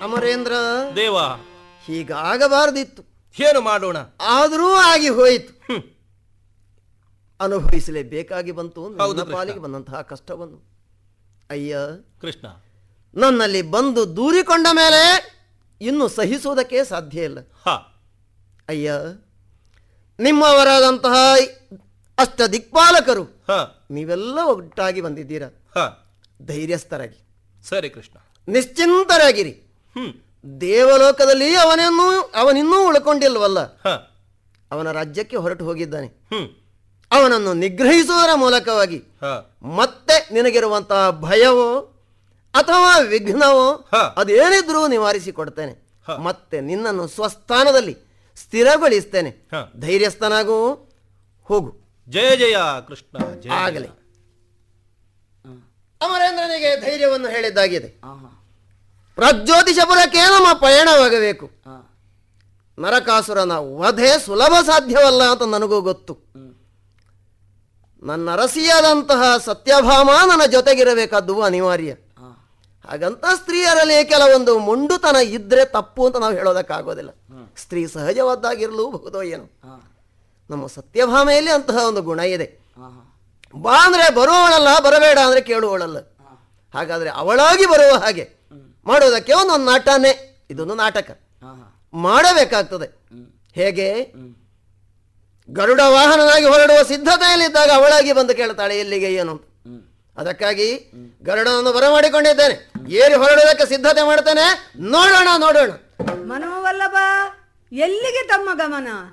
ಅಮರೇಂದ್ರ ದೇವ ಹೀಗಾಗಬಾರದಿತ್ತು ಏನು ಮಾಡೋಣ ಆದರೂ ಆಗಿ ಹೋಯಿತು ಹ್ಮ್. ಅನುಭವಿಸಲೇಬೇಕಾಗಿ ಬಂತು ಹೌದು ನನ್ನ ಕೃಷ್ಣ. ಪಾಲಿಗೆ ಬಂದಂತಹ ಕಷ್ಟವನ್ನು ಅಯ್ಯ ಕೃಷ್ಣ ನನ್ನಲ್ಲಿ ಬಂದು ದೂರಿಕೊಂಡ ಮೇಲೆ ಇನ್ನು ಸಹಿಸುವುದಕ್ಕೆ ಸಾಧ್ಯ ಇಲ್ಲ ಹ ಅಯ್ಯ ನಿಮ್ಮವರಾದಂತಹ ಅಷ್ಟ ದಿಕ್ಪಾಲಕರು ಹ ನೀವೆಲ್ಲ ಒಟ್ಟಾಗಿ ಬಂದಿದ್ದೀರಾ ಹ ಧೈರ್ಯಸ್ಥರಾಗಿ ಸರಿ ಕೃಷ್ಣ ನಿಶ್ಚಿಂತರಾಗಿರಿ ಹ್ಮ್ ದೇವಲೋಕದಲ್ಲಿ ಅವನನ್ನು ಅವನಿನ್ನೂ ಉಳ್ಕೊಂಡಿಲ್ವಲ್ಲ ಹ ಅವನ ರಾಜ್ಯಕ್ಕೆ ಹೊರಟು ಹೋಗಿದ್ದಾನೆ ಹ್ಮ್ ಅವನನ್ನು ನಿಗ್ರಹಿಸುವುದರ ಮೂಲಕವಾಗಿ ಹ ಮತ್ತೆ ನಿನಗಿರುವಂತಹ ಭಯವೋ ಅಥವಾ ವಿಘ್ನವೋ ಹ. ಅದೇನಿದ್ರೂ ನಿವಾರಿಸಿ ಕೊಡ್ತೇನೆ ಹ. ಮತ್ತೆ ನಿನ್ನನ್ನು ಸ್ವಸ್ಥಾನದಲ್ಲಿ ಸ್ಥಿರಗೊಳಿಸ್ತೇನೆ ಹ. ಧೈರ್ಯಸ್ಥನಾಗು ಹೋಗು ಜಯ ಜಯ ಕೃಷ್ಣ ಜಯ ಆಗಲಿ ಅಮರೇಂದ್ರನಿಗೆ ಧೈರ್ಯವನ್ನು ಹೇಳಿದ್ದಾಗಿದೆ ಪ್ರಜ್ಯೋತಿಷಪುರಕ್ಕೆ ನಮ್ಮ ಪಯಣವಾಗಬೇಕು ನರಕಾಸುರನ ವಧೆ ಸುಲಭ ಸಾಧ್ಯವಲ್ಲ ಅಂತ ನನಗೂ ಗೊತ್ತು ನನ್ನ ಅರಸಿಯಾದಂತಹ ಸತ್ಯಭಾಮ ನನ್ನ ಜೊತೆಗಿರಬೇಕಾದ್ದು ಅನಿವಾರ್ಯ ಹಾಗಂತ ಸ್ತ್ರೀಯರಲ್ಲಿ ಕೆಲವೊಂದು ಮುಂಡುತನ ಇದ್ರೆ ತಪ್ಪು ಅಂತ ನಾವು ಹೇಳೋದಕ್ಕಾಗೋದಿಲ್ಲ ಸ್ತ್ರೀ ಸಹಜವಾದ್ದಾಗಿರಲು ಬಹುದೋ ಏನು ನಮ್ಮ ಸತ್ಯಭಾಮೆಯಲ್ಲಿ ಅಂತಹ ಒಂದು ಗುಣ ಇದೆ ಬಾ ಅಂದ್ರೆ ಬರುವವಳಲ್ಲ ಬರಬೇಡ ಅಂದ್ರೆ ಕೇಳುವವಳಲ್ಲ ಹಾಗಾದ್ರೆ ಅವಳಾಗಿ ಬರುವ ಹಾಗೆ ಮಾಡೋದಕ್ಕೆ ಒಂದೊಂದು ನಾಟನೇ ಇದೊಂದು ನಾಟಕ ಮಾಡಬೇಕಾಗ್ತದೆ ಹೇಗೆ ಗರುಡ ವಾಹನನಾಗಿ ಹೊರಡುವ ಸಿದ್ಧತೆಯಲ್ಲಿದ್ದಾಗ ಅವಳಾಗಿ ಬಂದು ಕೇಳ್ತಾಳೆ ಎಲ್ಲಿಗೆ ಏನು ಅಂತ ಅದಕ್ಕಾಗಿ ಗರುಡನನ್ನು ಬರಮಾಡಿಕೊಂಡಿದ್ದೇನೆ ಏರಿ ಹೊರಡುವುದಕ್ಕೆ ಸಿದ್ಧತೆ ಮಾಡ್ತೇನೆ ನೋಡೋಣ ನೋಡೋಣ ಮನೋವಲ್ಲಭ ಎಲ್ಲಿಗೆ ತಮ್ಮ ಗಮನ